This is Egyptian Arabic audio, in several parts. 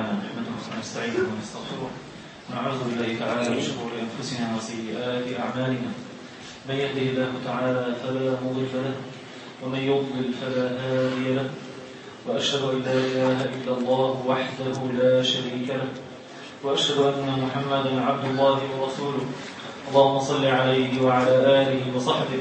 تعالى نحمده ونستعينه ونستغفره ونعوذ بالله تعالى من شرور انفسنا وسيئات اعمالنا من يهده الله تعالى فلا مضل له ومن يضلل فلا هادي له واشهد ان لا اله الا الله وحده لا شريك له واشهد ان محمدا عبد الله ورسوله اللهم صل عليه وعلى اله وصحبه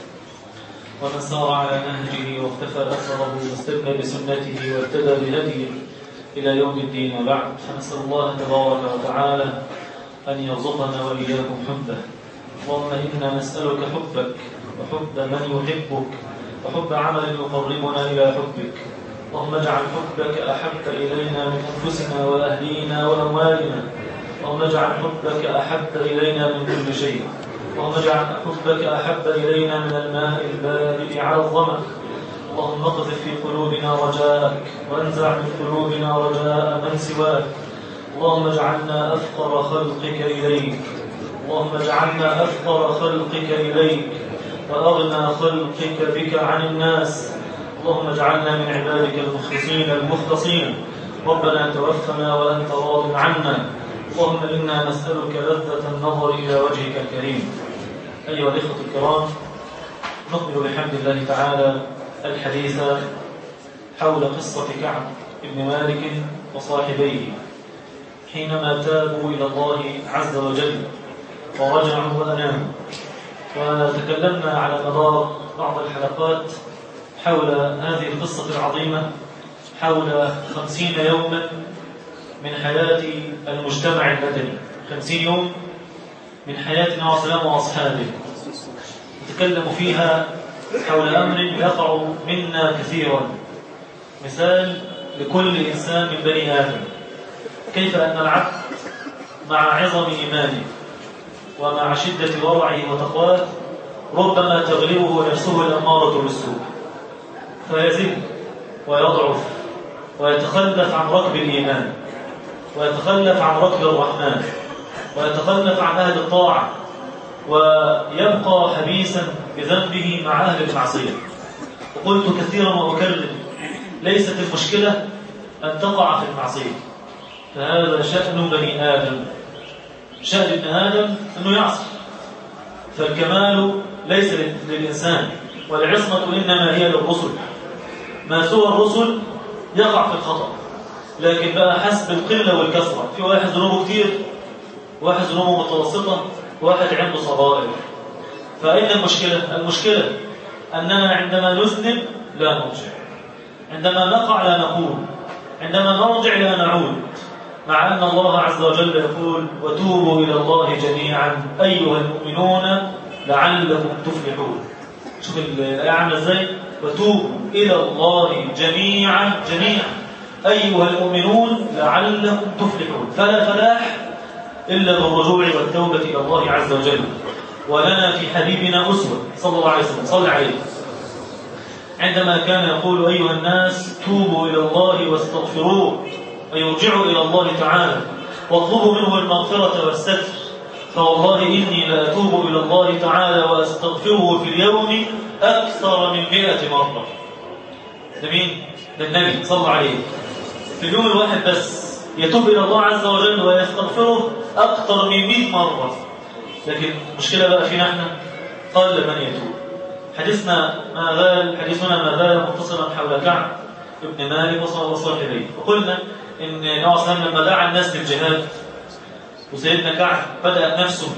ومن سار على نهجه واختفى اثره واستنى بسنته واهتدى بهديه الى يوم الدين وبعد فنسال الله تبارك وتعالى ان يرزقنا واياكم حبه اللهم انا نسالك حبك وحب من يحبك وحب عمل يقربنا الى حبك اللهم اجعل حبك احب الينا من انفسنا واهلينا واموالنا اللهم اجعل حبك احب الينا من كل شيء اللهم اجعل حبك احب الينا من الماء البارد على الظما اللهم اقذف في قلوبنا رجاءك وانزع من قلوبنا رجاء من سواك اللهم اجعلنا افقر خلقك اليك اللهم اجعلنا افقر خلقك اليك واغنى خلقك بك عن الناس اللهم اجعلنا من عبادك المخلصين المخلصين ربنا توفنا وانت راض عنا اللهم انا نسالك لذه النظر الى وجهك الكريم ايها الاخوه الكرام نكمل بحمد الله تعالى الحديث حول قصه كعب بن مالك وصاحبيه حينما تابوا الى الله عز وجل ورجعوا واناموا وتكلمنا على مدار بعض الحلقات حول هذه القصة العظيمة حول خمسين يوما من حياة المجتمع المدني خمسين يوم من حياة النبي صلى الله عليه وسلم وأصحابه نتكلم فيها حول أمر يقع منا كثيرا مثال لكل إنسان من بني آدم كيف أن العبد مع عظم إيمانه ومع شدة ورعه وتقواه ربما تغلبه نفسه الأمارة بالسوء فيزل ويضعف ويتخلف عن ركب الإيمان ويتخلف عن ركب الرحمن ويتخلف عن أهل الطاعة ويبقى حبيسا بذنبه مع أهل المعصية وقلت كثيرا وأكرر ليست المشكلة أن تقع في المعصية فهذا شأن بني آدم شأن ابن آدم أنه يعصي فالكمال ليس للإنسان والعصمة إنما هي للرسل ما سوى الرسل يقع في الخطأ لكن بقى حسب القلة والكثرة في واحد ذنوبه كتير واحد ذنوبه متوسطة واحد عنده صغائر فأين المشكلة؟ المشكلة أننا عندما نذنب لا نرجع عندما نقع لا نقول عندما نرجع لا نعود مع أن الله عز وجل يقول وتوبوا إلى الله جميعا أيها المؤمنون لعلكم تفلحون شوف الآية عاملة ازاي وتوبوا إلى الله جميعا جميعا أيها المؤمنون لعلكم تفلحون فلا فلاح إلا بالرجوع والتوبة إلى الله عز وجل ولنا في حبيبنا أسوة صلى الله عليه وسلم صلى عليه عندما كان يقول أيها الناس توبوا إلى الله واستغفروه أي ارجعوا إلى الله تعالى واطلبوا منه المغفرة والستر فوالله إني لأتوب إلى الله تعالى وأستغفره في اليوم أكثر من مئة مرة ده مين؟ ده النبي صلى الله عليه في اليوم الواحد بس يتوب إلى الله عز وجل ويستغفره أكثر من مئة مرة لكن المشكلة بقى فينا احنا قال من يتوب حديثنا ما زال حديثنا ما زال متصلا حول كعب ابن مالك وصاحبيه وقلنا ان النبي صلى الله عليه وسلم لما دعا الناس للجهاد وسيدنا كعب بدأت نفسه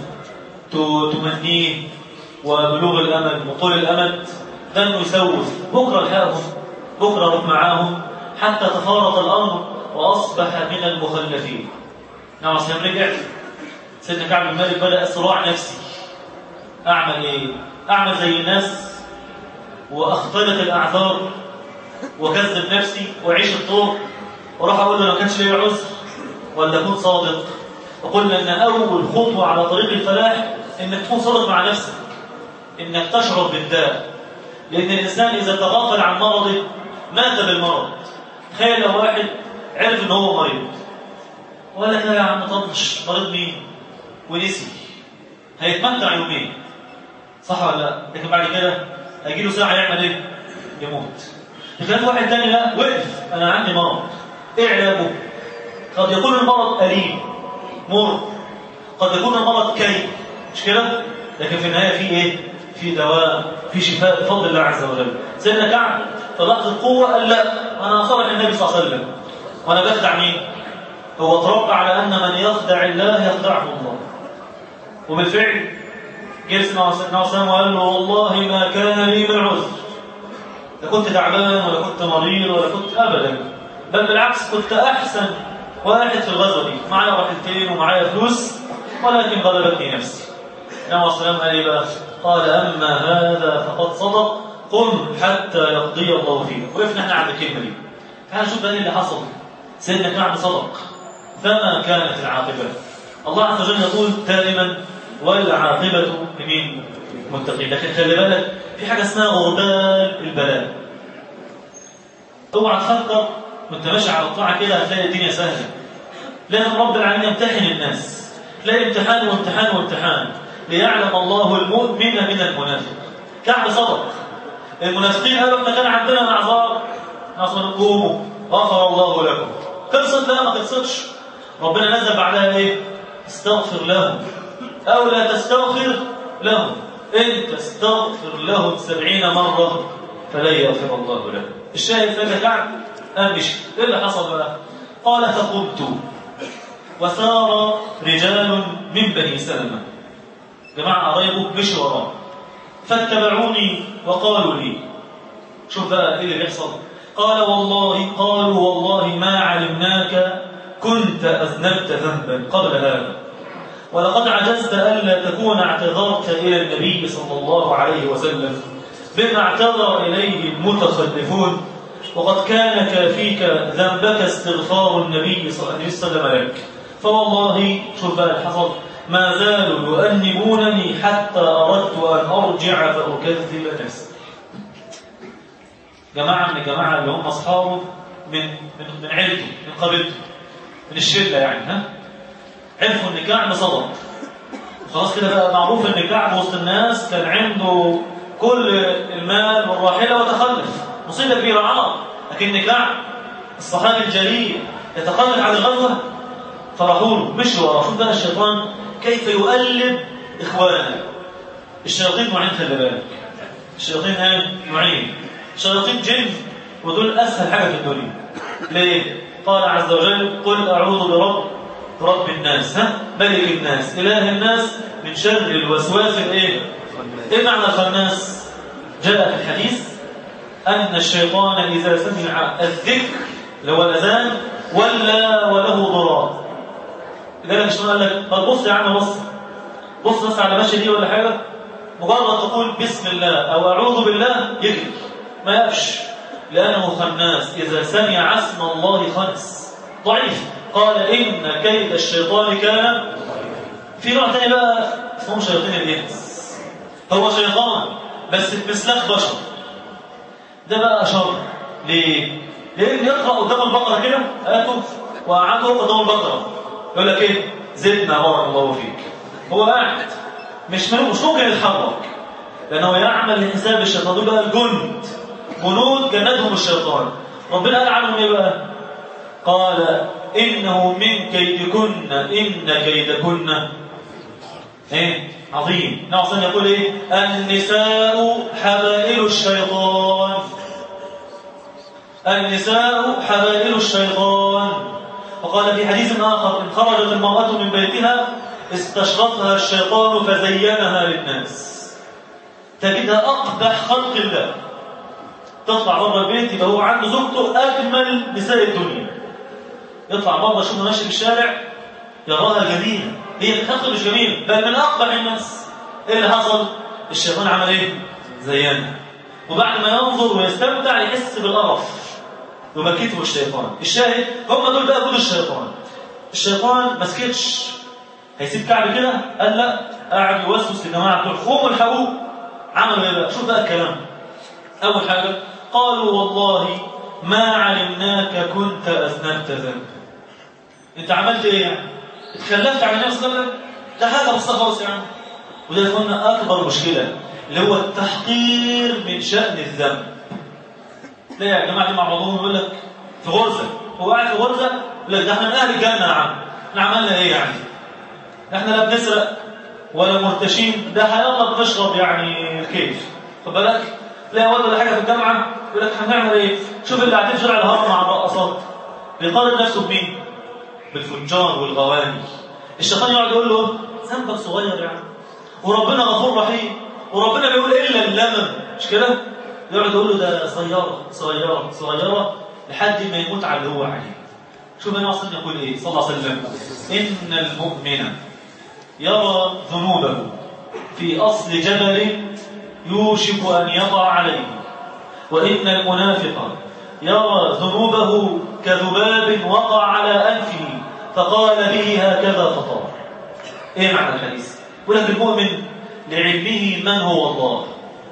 تمنيه وبلوغ الأمل وطول الأمد ظنوا يسوف بكرة لحقهم بكرة روح معاهم حتى تفارط الأمر وأصبح من المخلفين نعم سلام رجع سيدنا كعب بن مالك بدأ صراع نفسي أعمل إيه؟ أعمل زي الناس وأختلط الأعذار وكذب نفسي وأعيش الطرق وراح أقول له لو كانش لي عذر ولا أكون صادق وقلنا ان اول خطوه على طريق الفلاح انك تكون صادق مع نفسك انك تشعر بالداء لان الانسان اذا تغافل عن مرضه مات بالمرض تخيل لو واحد عرف ان هو مريض وقال لك يا عم طنش مريض مين ونسي هيتمتع يومين صح ولا لا لكن بعد كده هيجي له ساعه يعمل ايه يموت لكن واحد تاني لا وقف انا عندي مرض ايه علاجه قد يكون المرض أليم مر قد يكون المرض كي مش كده لكن في النهاية في إيه في دواء في شفاء بفضل الله عز وجل سيدنا كعب في لحظة قوة قال لا أنا أصالح النبي صلى الله عليه وسلم وأنا بخدع مين هو تربى على أن من يخدع الله يخدعه الله وبالفعل جه سيدنا عليه وسلم وقال له والله ما كان لي من عذر لا كنت تعبان ولا كنت مريض ولا كنت أبدا بل بالعكس كنت أحسن واحد في الغزوة دي معايا راحلتين ومعايا فلوس ولكن غلبتني نفسي النبي صلى الله عليه وسلم قال ايه بقى؟ قال أما هذا فقد صدق قم حتى يقضي الله فيك وقفنا احنا عند الكلمة دي تعال نشوف بقى ايه اللي حصل سيدنا كعب صدق فما كانت العاقبة الله عز وجل يقول دائما والعاقبة لمين؟ المتقين لكن خلي بالك في حاجة اسمها غربال البلاء اوعى تفكر وانت ماشي على الطاعة كده هتلاقي الدنيا سهلة لازم رب العالمين يمتحن الناس تلاقي امتحان وامتحان وامتحان ليعلم الله المؤمن من المنافق كعب صدق المنافقين قالوا احنا كان عندنا اعذار اصلا قوموا غفر الله لكم خلصت لا ما خلصتش ربنا نزل بعدها ايه استغفر لهم او لا تستغفر لهم ان تستغفر لهم سبعين مرة فلن يغفر الله لهم الشاهد سيدنا كعب قام مشي ايه اللي حصل بقى قال فقمت وسار رجال من بني سلمة جماعة قرايبه مشوا وراه فاتبعوني وقالوا لي شوف بقى ايه اللي بيحصل قال والله قالوا والله ما علمناك كنت أذنبت ذنبا قبل هذا ولقد عجزت ألا تكون اعتذرت إلى النبي صلى الله عليه وسلم بما اعتذر إليه المتخلفون وقد كان كافيك ذنبك استغفار النبي صلى الله عليه وسلم لك فوالله شوف بقى الحصل ما زالوا يؤنبونني حتى أردت أن أرجع فأكذب نفسي جماعة من الجماعة اللي هم أصحابه من من من عيلته من قبيلته من الشلة يعني ها عرفوا إن كعب صدق خلاص كده بقى معروف إن كعب وسط الناس كان عنده كل المال والراحلة وتخلف مصيبة كبيرة عار لكن كعب الصحابي الجليل يتخلف عن الغزوة فراحوا له مشوا وراه شوف بقى الشيطان كيف يؤلب إخوانه الشياطين نوعين خلي بالك الشياطين ايه؟ نوعين شياطين جن ودول أسهل حاجة في الدنيا ليه؟ قال عز وجل قل أعوذ برب رب الناس ها؟ ملك الناس إله الناس من شر الوسواس الايه؟ ايه معنى الخناس؟ جاء في الحديث أن الشيطان إذا سمع الذكر اللي هو الأذان ولا وله ضرار لذلك الشيطان قال لك طب بص يا عم بص بص بس على ماشي دي ولا حاجة مجرد تقول بسم الله أو أعوذ بالله يجري ما يقفش لأنه خناس إذا سمع اسم الله خنس ضعيف قال إن كيد الشيطان كان في نوع تاني بقى اسمهم شياطين الإنس هو شيطان بس بمسلك بشر ده بقى شر ليه؟ لأن يقرأ قدام البقرة كده آياته وقعدوا قدام البقرة يقول لك إيه؟ زدنا بارك الله فيك هو قاعد مش مش ممكن يتحرك لأنه يعمل لحساب الشيطان دول بقى الجند جنود جندهم الشيطان ربنا قال عنهم ايه بقى قال انه من كيدكن ان كيدكن ايه عظيم نعم يقول ايه النساء حبائل الشيطان النساء حبائل الشيطان وقال في حديث آخر إن خرجت المرأة من بيتها استشرفها الشيطان فزينها للناس تجدها أقبح خلق الله تطلع بره البيت يبقى هو عنده زوجته أجمل نساء الدنيا يطلع بره يشوفها ماشي في الشارع يراها جميلة هي في الحقيقة مش جميلة بل من أقبح الناس إيه اللي حصل؟ الشيطان عمل إيه؟ زينها وبعد ما ينظر ويستمتع يحس بالقرف وبكيته الشيطان الشاهد هم دول بقى جود الشيطان الشيطان ما سكتش هيسيب كعب كده قال لا قاعد يوسوس للجماعه بتوع قوموا الحقوه عملوا ايه بقى شوف بقى الكلام اول حاجه قالوا والله ما علمناك كنت اذنبت ذنبا انت عملت ايه يعني اتخلفت عن النبي صلى الله عليه وسلم ده حاجه بس خالص يعني وده يكون اكبر مشكله اللي هو التحقير من شان الذنب لا يا جماعه دي مع بعضهم يقول لك في غرزه هو قاعد في غرزه لا ده احنا من اهل الجنه يا عم احنا عملنا ايه يعني احنا لا بنسرق ولا مرتشين ده هيلا بنشرب يعني الكيف خد بالك لا واد ولا حاجه في الجامعه يقول لك هنعمل ايه شوف اللي قاعدين في شارع الهرم مع الرقصات بيقارن نفسه بمين بالفجار والغواني الشيطان يقعد يقول له ذنبك صغير يعني وربنا غفور رحيم وربنا بيقول الا اللمم مش كده يقعد يقول له ده صغيره صغيره صغيره لحد ما يموت على اللي هو عليه شوف النبي صلى يقول ايه صلى الله عليه وسلم ان المؤمن يرى ذنوبه في اصل جبل يوشك ان يقع عليه وان المنافق يرى ذنوبه كذباب وقع على انفه فقال به هكذا فطار ايه معنى الحديث يقول لك المؤمن لعلمه من هو الله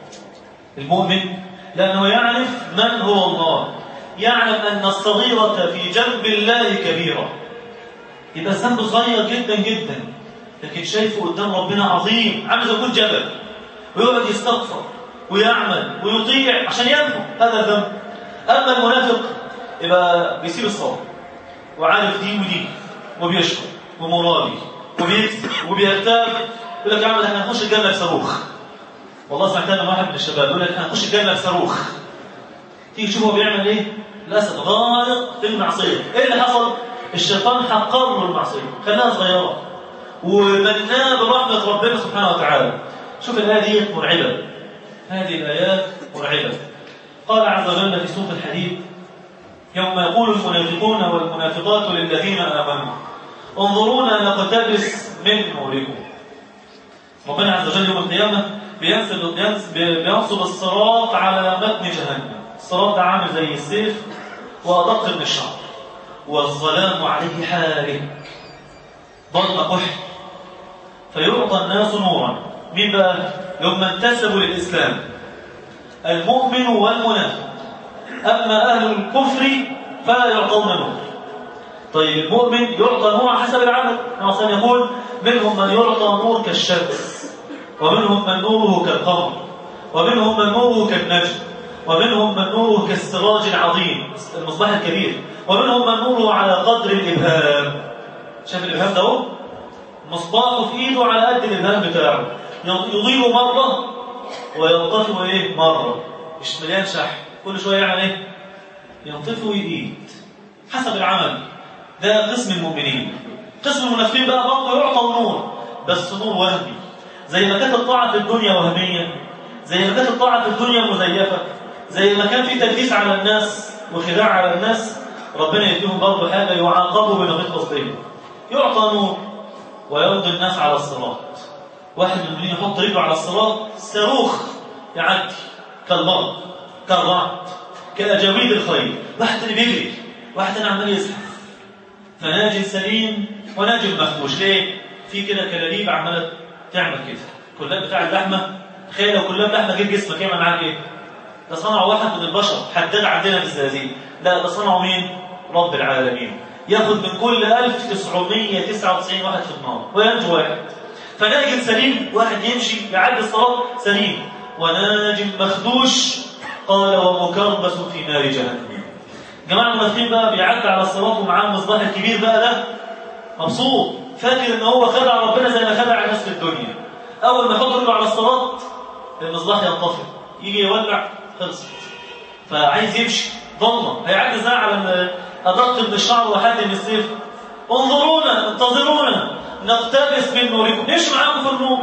المؤمن لانه يعرف من هو الله يعلم ان الصغيره في جنب الله كبيره يبقى الذنب صغير جدا جدا لكن شايفه قدام ربنا عظيم عامل زي يكون جبل ويقعد يستغفر ويعمل ويطيع عشان ينفع هذا الذنب اما المنافق يبقى بيسيب الصلاه وعارف دي ودي وبيشكر ومرابي وبيكذب وبيرتاب يقول لك يا عم احنا هنخش الجنه بصاروخ والله سمعتها من واحد من الشباب يقول لك احنا هنخش الجنه بصاروخ تيجي تشوف هو بيعمل ايه للاسف غارق في المعصيه ايه اللي حصل الشيطان حقر له المعصيه خلاها صغيره ومناه برحمه ربنا سبحانه وتعالى شوف الايه دي مرعبه هذه الايات مرعبه قال عز وجل في سوره الحديد يوم يقول المنافقون والمنافقات للذين امنوا انظرونا نقتبس من نوركم ربنا عز وجل يوم القيامه بينصب بينصب الصراط على متن جهنم الصراط ده عامل زي السيف وادق من الشعر والظلام عليه حارق ضل قحط فيعطى الناس نورا مين بقى يوم انتسبوا للاسلام المؤمن والمنافق اما اهل الكفر فلا يعطون نور طيب المؤمن يعطى نور حسب العمل مثلا يقول منهم من يعطى نور كالشمس ومنهم من نوره كالقمر ومنهم من نوره كالنجم ومنهم من نوره كالسراج العظيم المصباح الكبير ومنهم من نوره على قدر الإبهام شايف الإبهام ده اهو مصباحه في إيده على قد الإبهام بتاعه يضيء مرة وينطفئ إيه مرة مش مليان شحن كل شوية يعمل إيه ينطفئ ويزيد حسب العمل ده قسم المؤمنين قسم المنافقين بقى برضه يعطى النور بس نور وهمي زي ما كانت الطاعة في الدنيا وهمية زي ما كانت الطاعة في الدنيا مزيفة زي ما كان في تلبيس على الناس وخداع على الناس ربنا يديهم برضه حاجة يعاقبوا بنقيض قصدهم يعطى نور ويرد الناس على الصراط واحد من المؤمنين يحط رجله على الصراط صاروخ يعدي كالبرق كالرعد كأجاويد الخيل واحد اللي بيجري واحد اللي عمال يزحف فناجي سليم وناجي مخبوش ليه؟ في كده كلاليب عماله تعمل كده كلاب بتاع اللحمه تخيل لو كلاب لحمه جه جسمك يعمل معاك ايه؟ ده صنعوا واحد من البشر حداد عندنا في الزلازل لا ده صنعوا مين؟ رب العالمين ياخد من كل 1999 واحد في النار وينجو واحد فناجم سليم واحد يمشي يعدي الصراط سليم وناجم مخدوش قال ومكربس في نار جهنم جماعة المنافقين بقى بيعدي على الصراط ومعاه المصباح الكبير بقى ده مبسوط فاكر ان هو خدع ربنا زي ما خدع الناس في الدنيا اول ما يحط رجله على الصراط المصباح ينطفئ يجي يولع خلصت فعايز يمشي ضلمه هيعدي ازاي على ادق من الشعر وحد من السيف انظرونا انتظرونا نقتبس من نوركم ليش معاكم في النور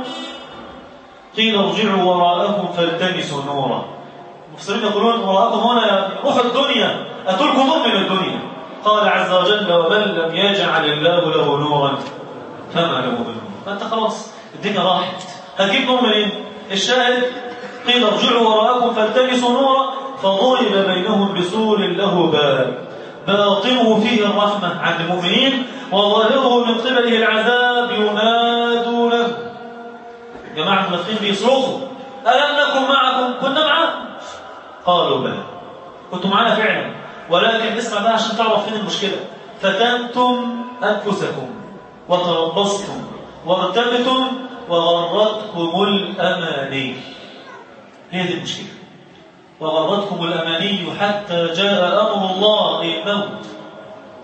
قيل ارجعوا وراءكم فالتمسوا نورا المفسرين يقولون وراءكم هنا روح الدنيا اتركوا نور من الدنيا قال عز وجل ومن لم يجعل الله له نورا فما له من نور فانت خلاص الدنيا راحت هتجيب نور منين الشاهد قيل ارجعوا وراءكم فالتمسوا نورا فضرب بينهم بسور له باب باطنه فيه الرحمة عند المؤمنين وظاهره من قبله العذاب ينادونه جماعة المنافقين بيصرخوا ألم نكن معكم كنا معاكم قالوا بلى كنتم معنا فعلا ولكن اسمع بقى عشان تعرف فين المشكلة فتنتم أنفسكم وتربصتم وارتبتم وغرتكم الأماني هي دي المشكلة وغرتكم الأماني حتى جاء أمر الله أي الموت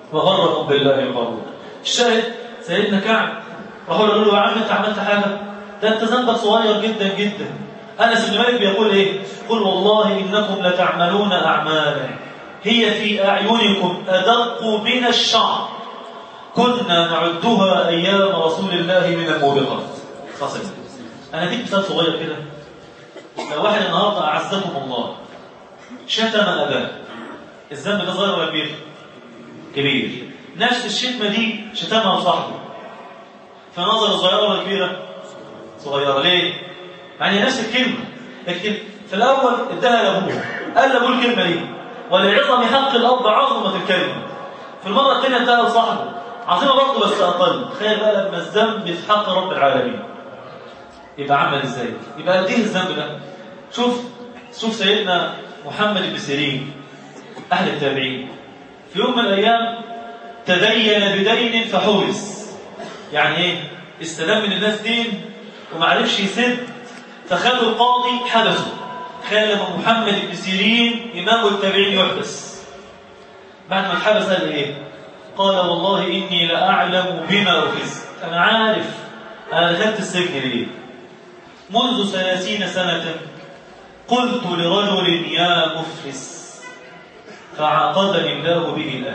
وغركم بالله الغرور الشاهد سيدنا كعب راحوا له له يا عم انت عملت حاجه ده انت ذنبك صغير جدا جدا انس بن مالك بيقول ايه قل والله انكم لتعملون اعمالا هي في اعينكم ادق من الشعر كنا نعدها ايام رسول الله من الموبقات خلاص انا اديك مثال صغير كده لو واحد النهارده اعزكم الله شتم اباه الذنب ده صغير ولا كبير؟ كبير نفس الشتمه دي شتمها صاحبه فنظر صغيره ولا كبيره؟ صغيره ليه؟ يعني نفس الكلمه لكن في الاول اداها لابوه قال لابوه الكلمه دي ولعظم حق الاب عظمه الكلمه في المره الثانيه اداها لصاحبه عظيمه برضه بس اقل تخيل بقى لما الذنب في حق رب العالمين يبقى عمل ازاي؟ يبقى قد ايه الذنب ده؟ شوف شوف سيدنا محمد بن سيرين اهل التابعين في يوم من الايام تدين بدين فحبس يعني ايه؟ استلم من الناس دين وما عرفش يسد فخدوا القاضي حبسه تخيل لما محمد بن سيرين امام التابعين يحبس بعد ما اتحبس قال ايه؟ قال والله اني لاعلم بما افزت انا عارف انا دخلت السجن ليه؟ منذ ثلاثين سنة قلت لرجل يا مفلس فعاقبني الله به الآن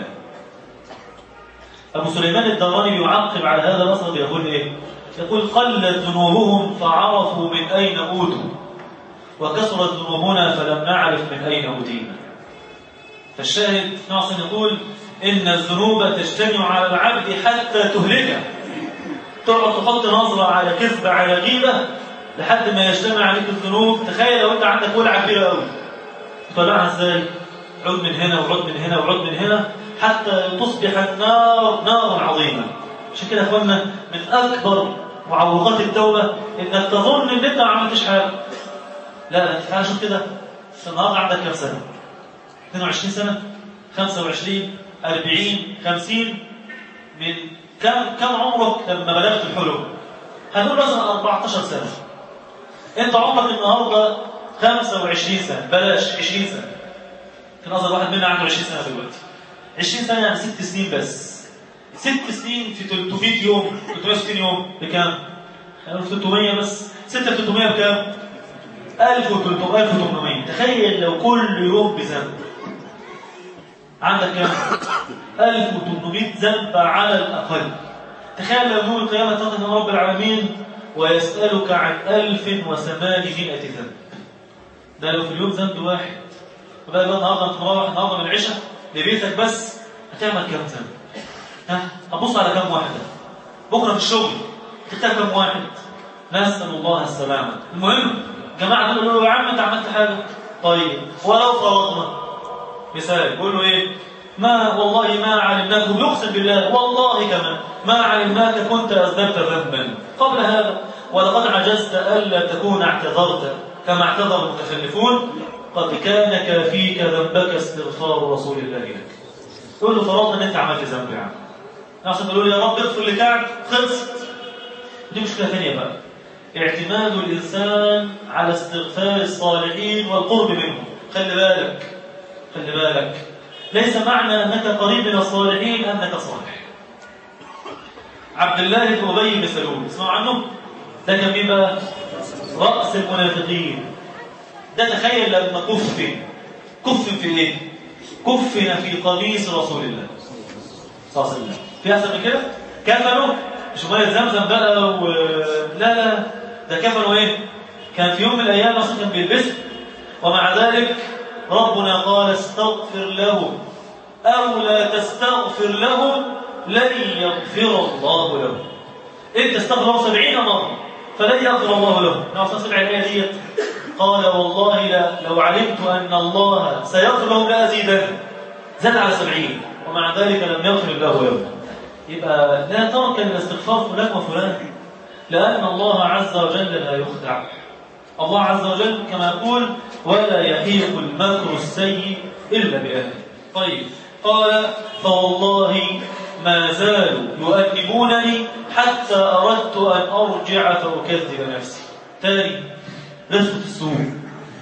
أبو سليمان الدراني يعقب على هذا الأصل يقول إيه؟ يقول قلت ذنوبهم فعرفوا من أين أوتوا وكثرت ذنوبنا فلم نعرف من أين أوتينا فالشاهد ناصر يقول إن الذنوب تجتمع على العبد حتى تهلكه تقعد تحط نظرة على كذب على غيبة لحد ما يجتمع عليك الذنوب تخيل لو انت عندك ولعه كبيره قوي تطلعها ازاي عود من هنا وعود من هنا وعود من هنا حتى تصبح النار نارا عظيمه عشان كده يا اخوانا من اكبر معوقات التوبه انك تظن ان انت ما عملتش حاجه لا لا انت تعالى شوف كده النهارده عندك كام سنه 22 سنه 25 40 50 من كم كم عمرك لما بلغت الحلم هنقول مثلا 14 سنه انت عمرك النهارده 25 سنه بلاش 20 سنه في نظر واحد منا عنده 20 سنه دلوقتي 20 سنه يعني 6 سنين بس 6 سنين في 300 يوم 360 يوم بكام؟ 1300 بس 6 في 300 بكام؟ 1300 1800 تخيل لو كل يوم بذنب عندك كام؟ 1800 ذنب على الاقل تخيل لو يوم القيامه تقف رب العالمين ويسألك عن ألف وثمانمائة ذنب ده لو في اليوم ذنب واحد وبقى بقى النهارده انت مروح النهارده من العشاء لبيتك بس هتعمل كام ذنب؟ ها؟ هتبص على كام واحدة؟ بكرة في الشغل تختار كام واحد؟ نسأل الله السلامة المهم جماعة دول يقولوا له يا عم انت عملت حاجة طيب ولو فرضنا مثال يقول له ايه؟ ما والله ما علمناك بيقسم بالله والله كمان ما علمناك كنت أذنبت ذنبا قبل هذا ولقد عجزت ألا تكون اعتذرت كما اعتذر المتخلفون قد كان كافيك ذنبك استغفار رسول الله لك يقول له فرضنا ان انت عملت ذنب يا عم عشان تقول يا رب اغفر لكعب خلصت دي مشكله ثانيه بقى اعتماد الانسان على استغفار الصالحين والقرب منهم خلي بالك خلي بالك ليس معنى انك قريب من الصالحين انك صالح عبد الله بن ابي بن سلول اسمعوا عنه ده كان مين بقى راس المنافقين ده تخيل لما كفن كفن في ايه كفن في قميص رسول الله صلى الله عليه وسلم في احسن من كده كفنوا مش ميه زمزم بقى و... لا لا ده كفنوا ايه كان في يوم من الايام اصلا كان بيلبسه ومع ذلك ربنا قال استغفر لهم او لا تستغفر لهم لن يغفر الله لهم انت استغفر الله سبعين مرة فلن يغفر الله لهم نعم سمع الآية ديت قال والله لا لو علمت أن الله سيغفر لهم لأزيدن زاد على سبعين ومع ذلك لم يغفر الله لهم يبقى لا ترك الاستغفار فلان وفلان لأن الله عز وجل لا يخدع الله عز وجل كما يقول ولا يحيق المكر السيء إلا بأهله طيب قال فوالله ما زالوا يؤنبونني حتى أردت أن أرجع فأكذب نفسي تاني رفقة السوء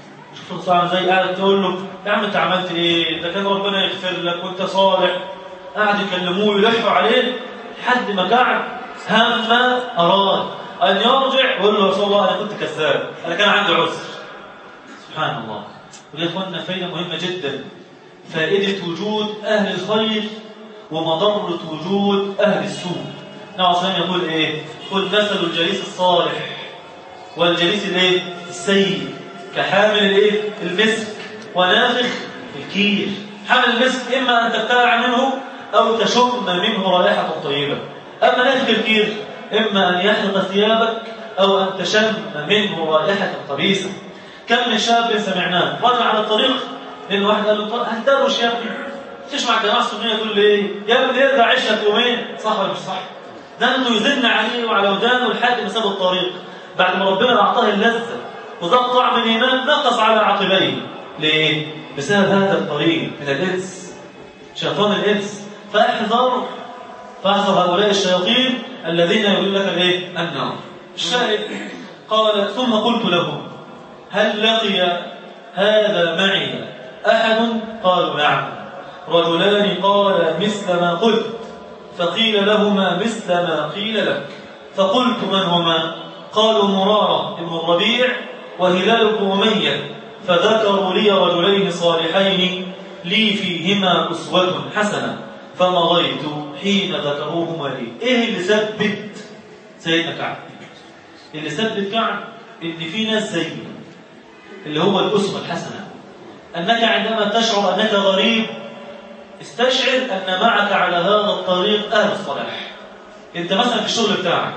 شوف الصعب زي قاعد تقول له يا عم انت عملت ايه ده كان ربنا يغفر لك وانت صالح قعد يكلموه ويلحوا عليه لحد ما كعب هم أراد أن يرجع ويقول له يا رسول الله أنا كنت كذاب أنا كان عندي عذر سبحان الله ودي إخواننا فائدة مهمة جدا فائدة وجود أهل الخير ومضرة وجود أهل السوء نعم صلى يقول إيه قل مثل الجليس الصالح والجليس الإيه السيء كحامل الإيه المسك ونافخ الكير حامل المسك إما أن تبتلع منه أو تشم منه رائحة طيبة أما نافخ الكير إما أن يحرق ثيابك أو أن تشم منه رائحة خبيثة كم من شاب سمعناه رجع على الطريق لأن واحد قال له هتدروش يا ابني تسمع الجماعة السنية تقول لي يا ابني ارجع عيش لك يومين صح ولا مش صح؟ ده انه يزن عليه وعلى ودانه لحد ما ساب الطريق بعد ما ربنا اعطاه اللذة وذاق طعم الايمان نقص على عقبيه ليه؟ بسبب هذا الطريق من الانس شيطان الانس فاحذر فاحذر هؤلاء الشياطين الذين يقول لك الايه؟ النار الشاهد قال ثم قلت لهم هل لقي هذا معي أحد قالوا نعم رجلان قال مثل ما قلت فقيل لهما مثل ما قيل لك فقلت من هما قالوا مرارة بن الربيع وهلال بن أمية فذكروا لي رجلين صالحين لي فيهما أسوة حسنة فمضيت حين ذكروهما لي إيه اللي ثبت سيدنا كعب اللي ثبت كعب إن في ناس زيه اللي هو الأسوة الحسنة أنك عندما تشعر أنك غريب استشعر أن معك على هذا الطريق أهل الصلاح أنت مثلا في الشغل بتاعك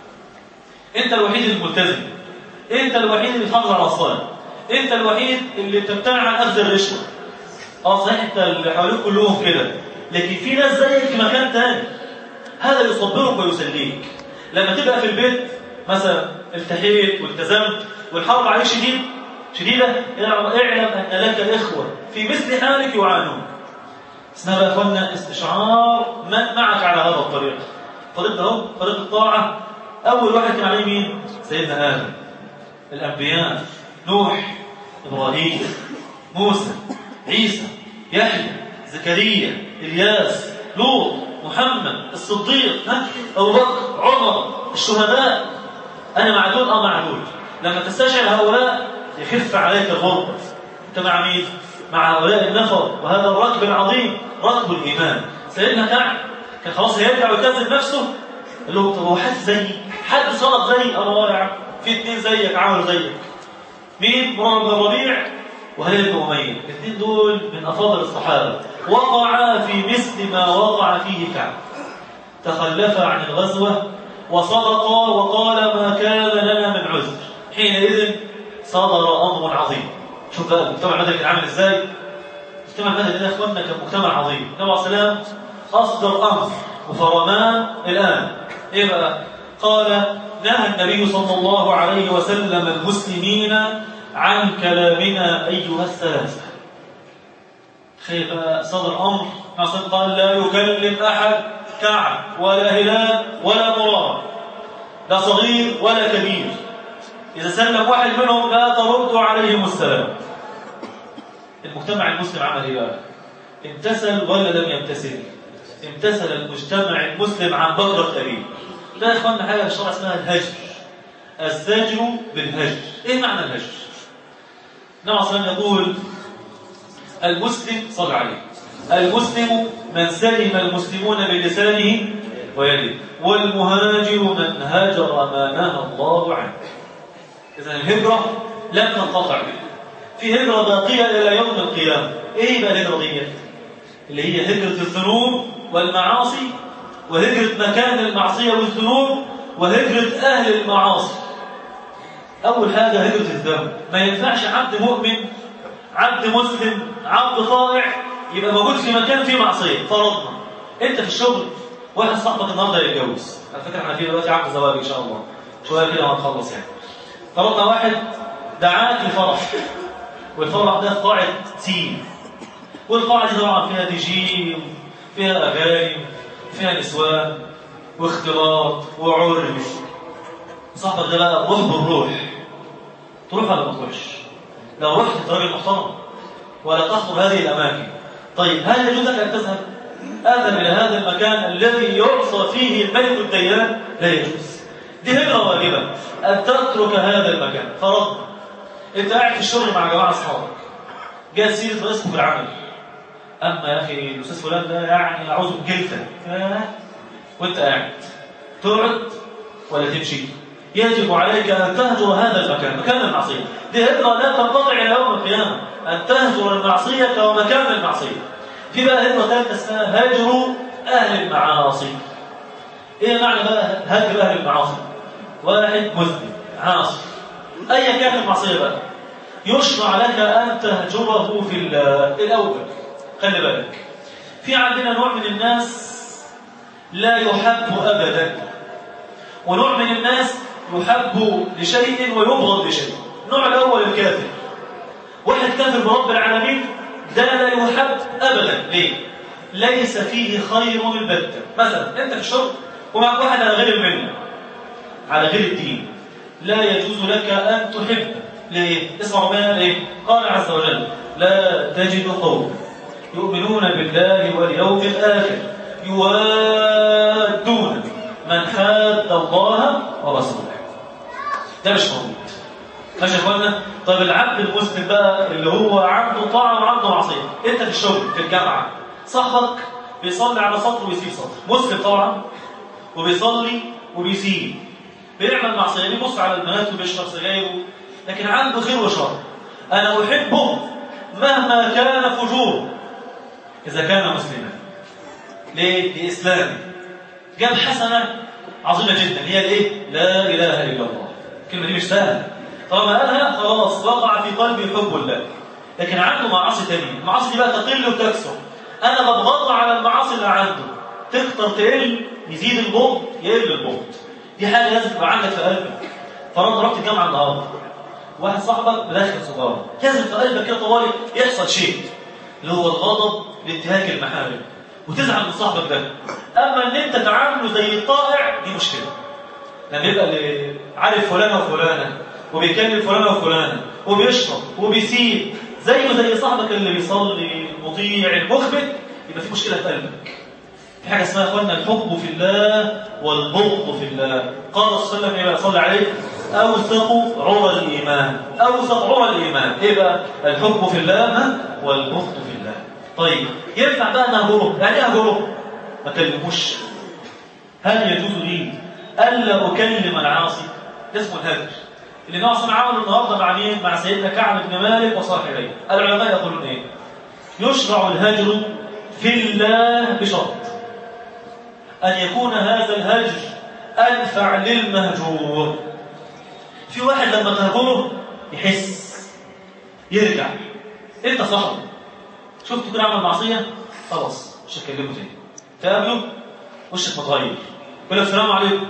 أنت الوحيد الملتزم أنت الوحيد اللي بتحافظ على الصلاة أنت الوحيد اللي بتمتنع عن أخذ الرشوة اه صحيح انت اللي حواليك كلهم كده لكن في ناس زيك في مكان تاني هذا يصبرك ويسليك لما تبقى في البيت مثلا التحيت والتزمت والحرب عليك شديد شديدة اعلم أن لك إخوة في مثل حالك يعانون اسمها بقى أخوانا استشعار من معك على هذا الطريق الطريق ده هو طريق الطاعة أول واحد كان عليه مين؟ سيدنا آدم الأنبياء نوح إبراهيم موسى عيسى يحيى زكريا إلياس لوط محمد الصديق ها أبو بكر عمر الشهداء أنا مع دول أه مع دول لما تستشعر هؤلاء يخف عليك الغربة أنت مع مين؟ مع هؤلاء النفر وهذا الركب العظيم ركب الإيمان سيدنا كعب كان خلاص هيرجع ويكذب نفسه قال له طب هو حد زيي حد صلت زيي اه يا عم في اثنين زيك عملوا زيك مين؟ مرار بن الربيع وهلال بن أمية الاثنين دول من أفاضل الصحابة وقعا في مثل ما وقع فيه كعب تخلفا عن الغزوة وصدقا وقال ما كان لنا من عذر حينئذ صدر أمر عظيم شوف بقى المجتمع المدني كان عامل ازاي المجتمع المدني ده يا اخواننا كان مجتمع عظيم النبي عليه السلام أصدر أمر وفرمان الآن إيه بقى قال نهى النبي صلى الله عليه وسلم المسلمين عن كلامنا أيها الثلاثة خير صدر أمر مثلا قال لا يكلم أحد كعب ولا هلال ولا مرار لا صغير ولا كبير إذا سلم واحد منهم لا ترد عليهم السلام المجتمع المسلم عمل إيه بقى؟ امتثل ولا لم يمتثل؟ امتثل المجتمع المسلم عن بكرة أبيه ده يا إخواننا حاجة في الشرع اسمها الهجر الزجر بالهجر إيه معنى الهجر؟ النبي صلى الله عليه وسلم يقول المسلم صلى عليه المسلم من سلم المسلمون بلسانه ويده والمهاجر من هاجر ما نهى الله عنه إذا الهجرة لم تنقطع في هجرة باقية إلى يوم القيامة إيه بقى الهجرة دي؟ اللي هي هجرة الذنوب والمعاصي وهجرة مكان المعصية والذنوب وهجرة أهل المعاصي أول حاجة هجرة الذنب ما ينفعش عبد مؤمن عبد مسلم عبد طائع يبقى موجود في مكان فيه معصية فرضنا أنت في الشغل واحد صاحبك النهارده يتجوز على فكرة احنا في دلوقتي عقد زواج إن شاء الله شوية كده وهنخلص يعني فرضنا واحد دعاك لفرح والفرح ده في قاعة سين والقاعة دي طبعا فيها دي جي فيها أغاني فيها نسوان واختلاط وعرج صاحبك ده بقى روح بالروح تروح ولا ما تروحش لو رحت انت راجل محترم ولا تخطر هذه الاماكن طيب هل يجوز لك ان تذهب اذهب الى هذا المكان الذي يعصى فيه الملك الديان لا يجوز دي هجره واجبه ان تترك هذا المكان فرض انت قاعد في الشغل مع جماعه اصحابك جاء سيره رئيسك في العمل اما يا اخي الاستاذ فلان ده يعني اعوذ بجلده وانت قاعد تقعد ولا تمشي يجب عليك أن تهجر هذا المكان مكان المعصية دي هجرة لا تنقطع إلى يوم القيامة أن تهجر المعصية ومكان المعصية في بقى هجرة ثالثة اسمها هجر أهل المعاصي إيه معنى بقى هجر أهل المعاصي واحد مذنب عاصي أيا كانت المعصية بقى يشرع لك أن تهجره في الأول خلي بالك في عندنا نوع من الناس لا يحب أبدا ونوع من الناس يحب لشيء ويبغض لشيء النوع الأول الكافر واحد كافر برب العالمين ده لا يحب أبدا ليه؟ ليس فيه خير البتة مثلا أنت في الشرب ومعك واحد على غير الملة على غير الدين لا يجوز لك أن تحب ليه؟ اسمعوا ما ليه؟ قال عز وجل لا تجد قوم يؤمنون بالله واليوم الآخر يوادون من حاد الله ورسوله ده مش موجود ماشي يا اخوانا طب العبد المسلم بقى اللي هو عنده طاعه وعنده معصيه انت في الشغل في الجامعه صاحبك بيصلي على سطر ويسيب سطر مسلم طبعا وبيصلي وبيسيب بيعمل معصيه بيبص على البنات وبيشرب سجاير لكن عنده خير وشر انا احبه مهما كان فجوره اذا كان مسلما ليه لاسلامه جاب حسنه عظيمه جدا هي الايه لا اله الا الله الكلمه دي مش سهله طالما قالها خلاص وقع في قلبي حب الله لكن عنده معاصي ثانيه المعاصي دي بقى تقل وتكثر انا بتغاضى على المعاصي اللي عنده تكتر تقل يزيد البغض يقل البغض دي حاجه لازم تبقى عندك في قلبك فرض رحت الجامعه النهارده واحد صاحبك مدخن سيجاره لازم في قلبك كده طوالي يحصل شيء اللي هو الغضب لانتهاك المحارم وتزعل من صاحبك ده اما ان انت تعامله زي الطائع دي مشكله لما يبقى اللي عارف فلانه وفلانه وبيكلم فلانه وفلانه وبيشرب وبيسيب زيه زي صاحبك اللي بيصلي المطيع المخبت يبقى في مشكله في قلبك في حاجه اسمها يا اخوانا الحب في الله والبغض في الله قال صلى الله عليه وسلم صلى عليه اوثق عرى الايمان اوثق عرى الايمان ايه بقى الحب في الله والبغض في الله طيب ينفع بقى نهجره يعني ايه اهجره ما كلموش هل يجوز لي الا اكلم العاصي اسمه الهجر اللي ناصر عمله النهارده مع مين مع سيدنا كعب بن مالك وصاحبيه العلماء يقولون ايه يشرع الهجر في الله بشرط ان يكون هذا الهجر انفع للمهجور في واحد لما تهجره يحس يرجع انت صاحبه شفته كده عمل معصيه خلاص مش هتكلمه تاني تقابله وشك متغير يقول لك السلام عليكم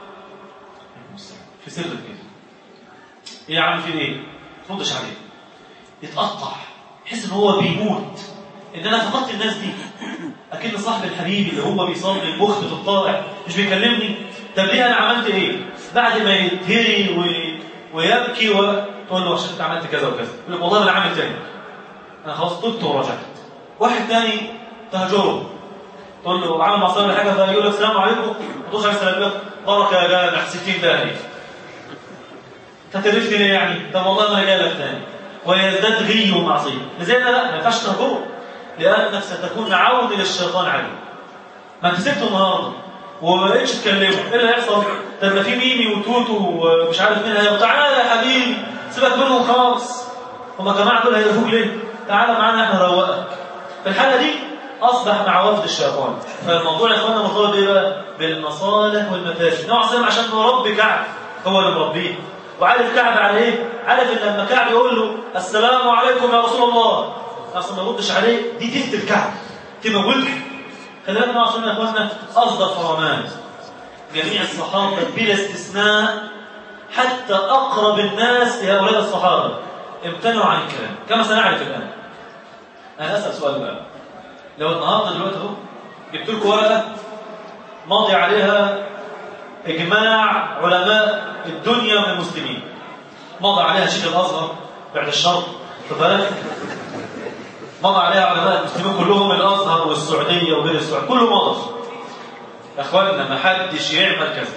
في سر كده ايه يا عم في ايه؟ ما تردش عليه يتقطع يحس ان هو بيموت ان انا فقدت الناس دي اكن صاحب الحبيب اللي هو بيصلي المخ في الطالع مش بيكلمني طب ليه انا عملت ايه؟ بعد ما يتهري و... ويبكي وتقول له عشان انت عملت كذا وكذا يقول لك والله انا عامل تاني انا خلاص تبت ورجعت واحد تاني تهجره تقول له عامل معصيه ولا حاجه فيقول لك السلام عليكم ما تقولش عليه السلام عليكم بركه يا جدع 60 داهيه تترفني ليه يعني؟ طب والله ما جاي لك تاني ويزداد غي ومعصيه زي لا ما ينفعش تهجره لانك ستكون عون للشيطان عليه ما انت سبته النهارده وما بقتش تكلمه ايه اللي هيحصل؟ طب ما في ميمي وتوتو ومش عارف مين هيقول تعالى يا حبيبي سيبك منهم خلاص هما جماعه دول هيدفوك ليه؟ تعالى معانا احنا نروقك في الحاله دي اصبح مع وفد الشيطان فالموضوع يا اخوانا مرتبط بايه بقى؟ بالمصالح والمفاسد نوع سلم عشان نربي كعب هو اللي مربيه وعارف كعب على ايه؟ عارف ان لما كعب يقول له السلام عليكم يا رسول الله اصلا ما يردش عليه دي تقتل كعب تموته خلي بالك نوع سلم يا اخوانا اصدر فرمان جميع الصحابه بلا استثناء حتى اقرب الناس لهؤلاء الصحابه امتنعوا عن الكلام كما سنعرف الان انا اسال سؤال بقى لو النهارده دلوقتي اهو جبت لكم ورقه ماضي عليها اجماع علماء الدنيا من المسلمين ماضي عليها شيخ الازهر بعد الشرط خد بالك مضى عليها علماء المسلمين كلهم الازهر والسعوديه وغير السعوديه كله مضى يا اخواننا ما حدش يعمل كذا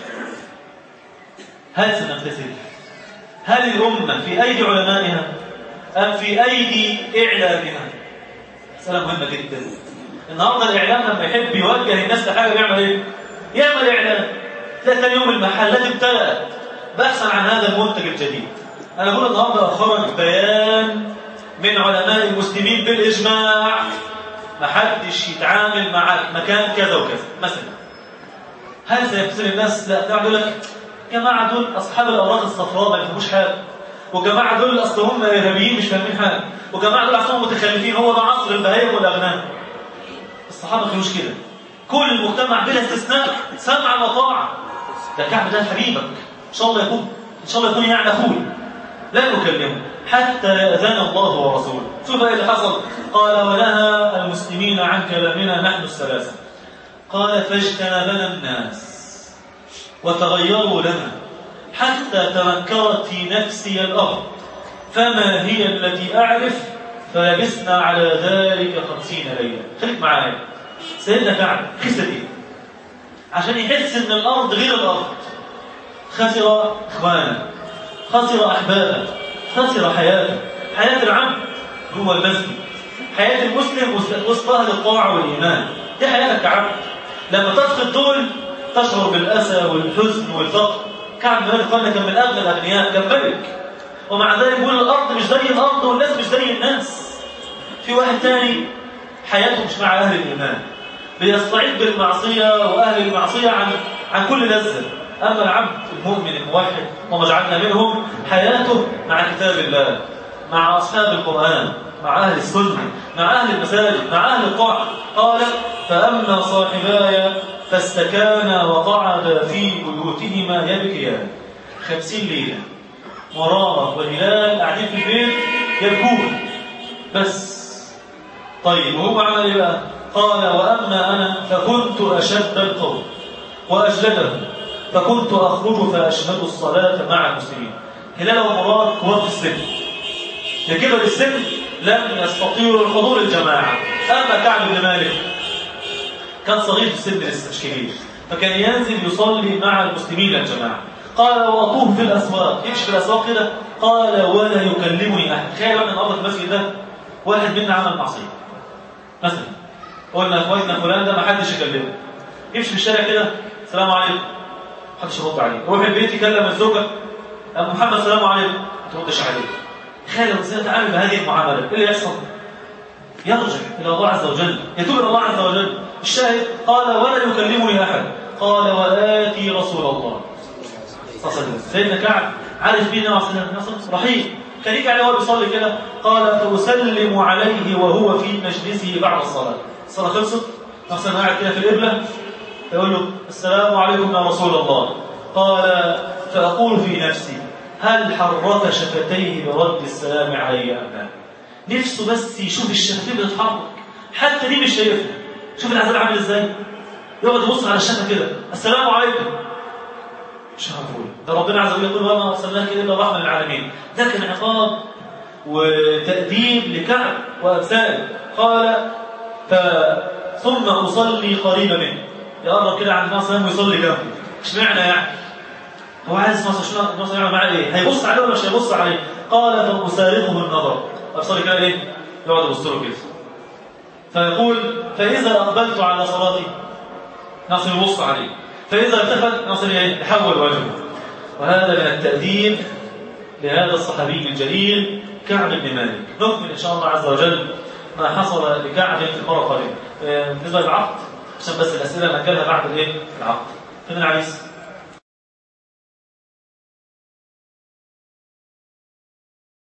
هل سنمتثل هل الامه في ايدي علمائها ام في ايدي اعلامها مساله مهمه جدا النهارده الاعلام لما يحب يوجه الناس لحاجه بيعمل ايه يعمل اعلان تلاقي ثاني يوم المحلات امتلأت بحثا عن هذا المنتج الجديد انا بقول النهارده خرج بيان من علماء المسلمين بالاجماع ما حدش يتعامل مع مكان كذا وكذا مثلا هل سيبتسم الناس لا ده يقول لك جماعه دول اصحاب الاوراق الصفراء ما يفهموش حاجه وجماعه دول اصل هم ارهابيين مش فاهمين حاجه وجماعه دول اصلهم متخلفين هو ده عصر البهايم والاغنام الصحابه ما كانوش كده كل المجتمع بلا استثناء سمعا وطاعه ده كعب ده حبيبك ان شاء الله يكون ان شاء الله يكون يعني اخوي لا نكلمه حتى يأذن الله ورسوله شوف ايه اللي حصل قال ونهى المسلمين عن كلامنا نحن الثلاثه قال فاجتنبنا الناس وتغيروا لنا حتى تنكرت في نفسي الأرض فما هي التي أعرف فلبسنا على ذلك خمسين ليلة خليك معايا سيدنا كعب خسر ايه عشان يحس ان الأرض غير الأرض خسر إخوانا خسر أحبابه خسر حياته حياة العبد هو المسجد حياة المسلم وسط أهل الطاعة والإيمان دي حياتك كعبد لما تفقد دول تشعر بالأسى والحزن والفقر كعب بن مالك قال كان من أغنى الأغنياء كان ملك ومع ذلك يقول الأرض مش زي الأرض والناس مش زي الناس في واحد تاني حياته مش مع أهل الإيمان بيستعيد بالمعصية وأهل المعصية عن عن كل لذة أما العبد المؤمن الموحد وما جعلنا منهم حياته مع كتاب الله مع أصحاب القرآن مع أهل السنة مع أهل المساجد مع أهل الطاعة قال فأما صاحباي فاستكانا وقعدا في بيوتهما يبكيان خمسين ليلة مرارة وهلال قاعدين في البيت يبكون بس طيب وهو عمل ايه بقى؟ قال واما انا فكنت اشد القوم واجلدهم فكنت اخرج فاشهد الصلاه مع المسلمين هلال ومراد كبار في السن لكبر السن لم يستطيعوا الحضور الجماعه اما كعب بن مالك كان صغير في السن لسه مش كبير فكان ينزل يصلي مع المسلمين الجماعه قال واطوف في الاسواق يمشي في الاسواق كده قال ولا يكلمني احد تخيل ان النهارده في المسجد ده واحد منا عمل معصيه مثلا قلنا اخواتنا فلان ده ما حدش يكلمه يمشي في الشارع كده السلام عليكم ما حدش يرد عليه يروح البيت يكلم الزوجه ابو محمد السلام عليكم ما تردش عليه تخيل الانسان يتعامل بهذه المعامله ايه اللي يحصل؟ يرجع الى الله عز وجل يتوب الى الله عز وجل الشاهد قال ولا يكلمني احد قال واتي رسول الله صلى الله عليه وسلم سيدنا كعب عارف مين النبي صلى الله عليه وسلم رحيم كان يجي عليه وهو بيصلي كده قال فاسلم عليه وهو في مجلسه بعد الصلاه الصلاه خلصت مثلا قاعد كده في القبله يقول له السلام عليكم يا رسول الله قال فاقول في نفسي هل حرك شفتيه برد السلام علي ام لا نفسه بس يشوف الشفتين بتتحرك حتى دي مش شايفها شوف العذاب عامل ازاي يقعد يبص على الشفه كده السلام عليكم مش هقول ده ربنا عز وجل يقول وما ارسلناك الا رحمه للعالمين ده كان عقاب وتأديب لكعب وأمثاله قال ف ثم أصلي قريبا منه يقرب كده عند الناس ويصلي جنبه اشمعنى يعني هو عايز مثلا شنو الناس يعمل معاه ايه هيبص عليه ولا مش هيبص عليه قال فأسارقه بالنظر أبصري كده ايه يقعد يبص له كده فيقول فإذا أقبلت على صلاتي ناصر يبص عليه فإذا التفت ناصر يحول وجهه وهذا من التأديب لهذا الصحابي الجليل كعب بن مالك نكمل إن شاء الله عز وجل ما حصل لكعب في المرة القادمة بالنسبة للعقد عشان بس الأسئلة نجلها بعد الإيه؟ العقد فين العريس؟